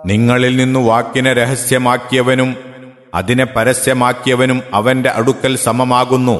നിങ്ങളിൽ നിന്നു വാക്കിനെ രഹസ്യമാക്കിയവനും അതിനെ പരസ്യമാക്കിയവനും അവന്റെ അടുക്കൽ സമമാകുന്നു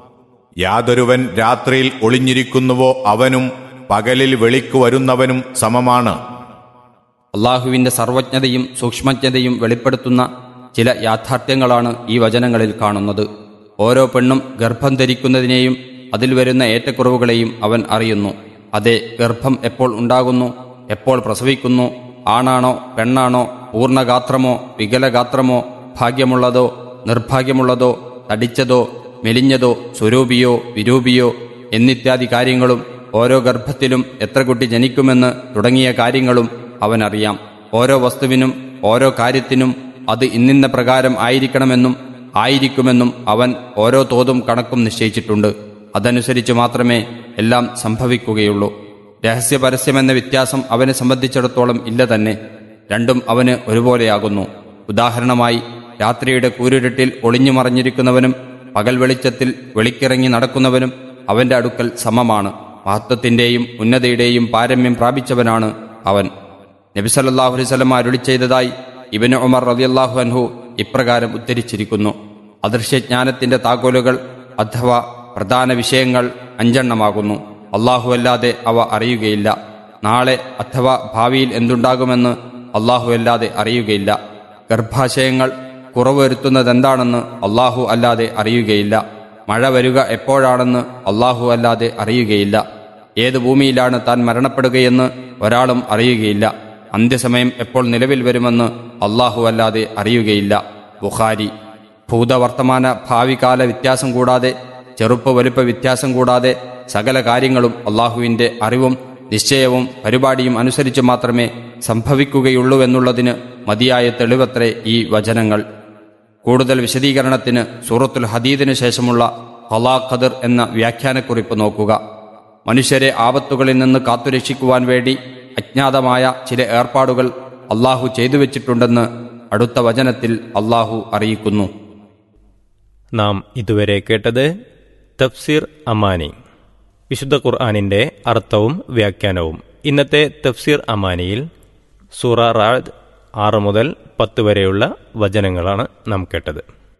യാതൊരുവൻ രാത്രിയിൽ ഒളിഞ്ഞിരിക്കുന്നുവോ അവനും പകലിൽ വെളിക്കു വരുന്നവനും സമമാണ് അള്ളാഹുവിന്റെ സർവജ്ഞതയും സൂക്ഷ്മജ്ഞതയും വെളിപ്പെടുത്തുന്ന ചില യാഥാർത്ഥ്യങ്ങളാണ് ഈ വചനങ്ങളിൽ കാണുന്നത് ഓരോ പെണ്ണും ഗർഭം ധരിക്കുന്നതിനെയും അതിൽ വരുന്ന ഏറ്റക്കുറവുകളെയും അവൻ അറിയുന്നു അതെ ഗർഭം എപ്പോൾ ഉണ്ടാകുന്നു എപ്പോൾ പ്രസവിക്കുന്നു ആണാണോ പെണ്ണാണോ പൂർണ്ണഗാത്രമോ വികലഗാത്രമോ ഭാഗ്യമുള്ളതോ നിർഭാഗ്യമുള്ളതോ തടിച്ചതോ മെലിഞ്ഞതോ സ്വരൂപിയോ വിരൂപിയോ എന്നിത്യാദി കാര്യങ്ങളും ഓരോ ഗർഭത്തിലും എത്ര കുട്ടി ജനിക്കുമെന്ന് തുടങ്ങിയ കാര്യങ്ങളും അവനറിയാം ഓരോ വസ്തുവിനും ഓരോ കാര്യത്തിനും അത് ഇന്നിന്ന പ്രകാരം ആയിരിക്കണമെന്നും ആയിരിക്കുമെന്നും അവൻ ഓരോ തോതും കണക്കും നിശ്ചയിച്ചിട്ടുണ്ട് അതനുസരിച്ച് മാത്രമേ എല്ലാം സംഭവിക്കുകയുള്ളൂ രഹസ്യ പരസ്യമെന്ന വ്യത്യാസം അവനെ സംബന്ധിച്ചിടത്തോളം ഇല്ല തന്നെ രണ്ടും അവന് ഒരുപോലെയാകുന്നു ഉദാഹരണമായി രാത്രിയുടെ കൂരിരുട്ടിൽ ഒളിഞ്ഞു മറഞ്ഞിരിക്കുന്നവനും പകൽ വെളിച്ചത്തിൽ വെളിക്കിറങ്ങി നടക്കുന്നവനും അവന്റെ അടുക്കൽ സമമാണ് മഹത്വത്തിന്റെയും ഉന്നതയുടെയും പാരമ്യം പ്രാപിച്ചവനാണ് അവൻ നബിസല്ലാഹു അലൈവല്ലം അരുളി ചെയ്തതായി ഇബന് ഉമർ റതിയല്ലാഹു അൻഹു ഇപ്രകാരം ഉദ്ധരിച്ചിരിക്കുന്നു അദൃശ്യജ്ഞാനത്തിന്റെ താക്കോലുകൾ അഥവാ പ്രധാന വിഷയങ്ങൾ അഞ്ചെണ്ണമാകുന്നു അള്ളാഹു അല്ലാതെ അവ അറിയുകയില്ല നാളെ അഥവാ ഭാവിയിൽ എന്തുണ്ടാകുമെന്ന് അള്ളാഹു അല്ലാതെ അറിയുകയില്ല ഗർഭാശയങ്ങൾ കുറവ് വരുത്തുന്നതെന്താണെന്ന് അള്ളാഹു അല്ലാതെ അറിയുകയില്ല മഴ വരിക എപ്പോഴാണെന്ന് അള്ളാഹു അല്ലാതെ അറിയുകയില്ല ഏത് ഭൂമിയിലാണ് താൻ മരണപ്പെടുകയെന്ന് ഒരാളും അറിയുകയില്ല അന്ത്യസമയം എപ്പോൾ നിലവിൽ വരുമെന്ന് അള്ളാഹു അല്ലാതെ അറിയുകയില്ല ബുഖാരി ഭൂതവർത്തമാന ഭാവികാല വ്യത്യാസം കൂടാതെ ചെറുപ്പ വലുപ്പ വ്യത്യാസം കൂടാതെ സകല കാര്യങ്ങളും അള്ളാഹുവിന്റെ അറിവും നിശ്ചയവും പരിപാടിയും അനുസരിച്ച് മാത്രമേ സംഭവിക്കുകയുള്ളൂവെന്നുള്ളതിന് മതിയായ തെളിവത്രേ ഈ വചനങ്ങൾ കൂടുതൽ വിശദീകരണത്തിന് സൂറത്തുൽ ഹദീദിന് ശേഷമുള്ള ഹലാ ഖദർ എന്ന വ്യാഖ്യാനക്കുറിപ്പ് നോക്കുക മനുഷ്യരെ ആപത്തുകളിൽ നിന്ന് കാത്തുരക്ഷിക്കുവാൻ വേണ്ടി അജ്ഞാതമായ ചില ഏർപ്പാടുകൾ അള്ളാഹു ചെയ്തു വെച്ചിട്ടുണ്ടെന്ന് അടുത്ത വചനത്തിൽ അള്ളാഹു അറിയിക്കുന്നു നാം ഇതുവരെ കേട്ടത് തഫ്സീർ അമാനി വിശുദ്ധ ഖുർആാനിൻ്റെ അർത്ഥവും വ്യാഖ്യാനവും ഇന്നത്തെ തഫ്സീർ അമാനിയിൽ സൂറ റാദ് ആറ് മുതൽ പത്ത് വരെയുള്ള വചനങ്ങളാണ് നാം കേട്ടത്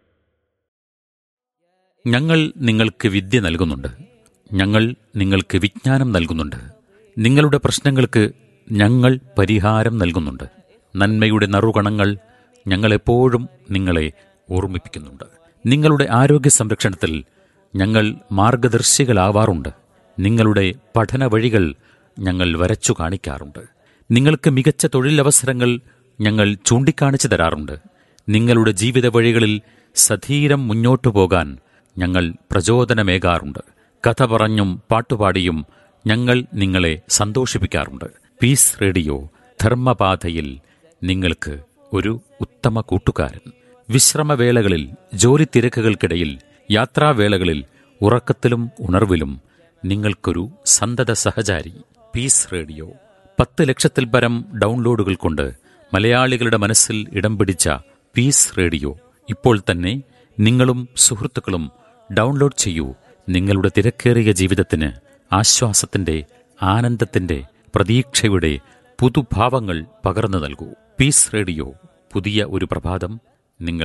ഞങ്ങൾ നിങ്ങൾക്ക് വിദ്യ നൽകുന്നുണ്ട് ഞങ്ങൾ നിങ്ങൾക്ക് വിജ്ഞാനം നൽകുന്നുണ്ട് നിങ്ങളുടെ പ്രശ്നങ്ങൾക്ക് ഞങ്ങൾ പരിഹാരം നൽകുന്നുണ്ട് നന്മയുടെ നറുകണങ്ങൾ ഞങ്ങളെപ്പോഴും നിങ്ങളെ ഓർമ്മിപ്പിക്കുന്നുണ്ട് നിങ്ങളുടെ ആരോഗ്യ സംരക്ഷണത്തിൽ ഞങ്ങൾ മാർഗദർശികളാവാറുണ്ട് നിങ്ങളുടെ പഠന വഴികൾ ഞങ്ങൾ വരച്ചു കാണിക്കാറുണ്ട് നിങ്ങൾക്ക് മികച്ച തൊഴിലവസരങ്ങൾ ഞങ്ങൾ ചൂണ്ടിക്കാണിച്ചു തരാറുണ്ട് നിങ്ങളുടെ ജീവിത വഴികളിൽ സധീരം മുന്നോട്ടു പോകാൻ ഞങ്ങൾ പ്രചോദനമേകാറുണ്ട് കഥ പറഞ്ഞും പാട്ടുപാടിയും ഞങ്ങൾ നിങ്ങളെ സന്തോഷിപ്പിക്കാറുണ്ട് പീസ് റേഡിയോ ധർമ്മപാതയിൽ നിങ്ങൾക്ക് ഒരു ഉത്തമ കൂട്ടുകാരൻ വിശ്രമവേളകളിൽ ജോലി തിരക്കുകൾക്കിടയിൽ യാത്രാവേളകളിൽ ഉറക്കത്തിലും ഉണർവിലും നിങ്ങൾക്കൊരു സന്തത സഹചാരി പീസ് റേഡിയോ പത്ത് ലക്ഷത്തിൽ പരം ഡൗൺലോഡുകൾ കൊണ്ട് മലയാളികളുടെ മനസ്സിൽ ഇടം പിടിച്ച പീസ് റേഡിയോ ഇപ്പോൾ തന്നെ നിങ്ങളും സുഹൃത്തുക്കളും ഡൗൺലോഡ് ചെയ്യൂ നിങ്ങളുടെ തിരക്കേറിയ ജീവിതത്തിന് ആശ്വാസത്തിന്റെ ആനന്ദത്തിന്റെ പ്രതീക്ഷയുടെ പുതുഭാവങ്ങൾ പകർന്നു നൽകൂ പീസ് റേഡിയോ പുതിയ ഒരു പ്രഭാതം നിങ്ങൾ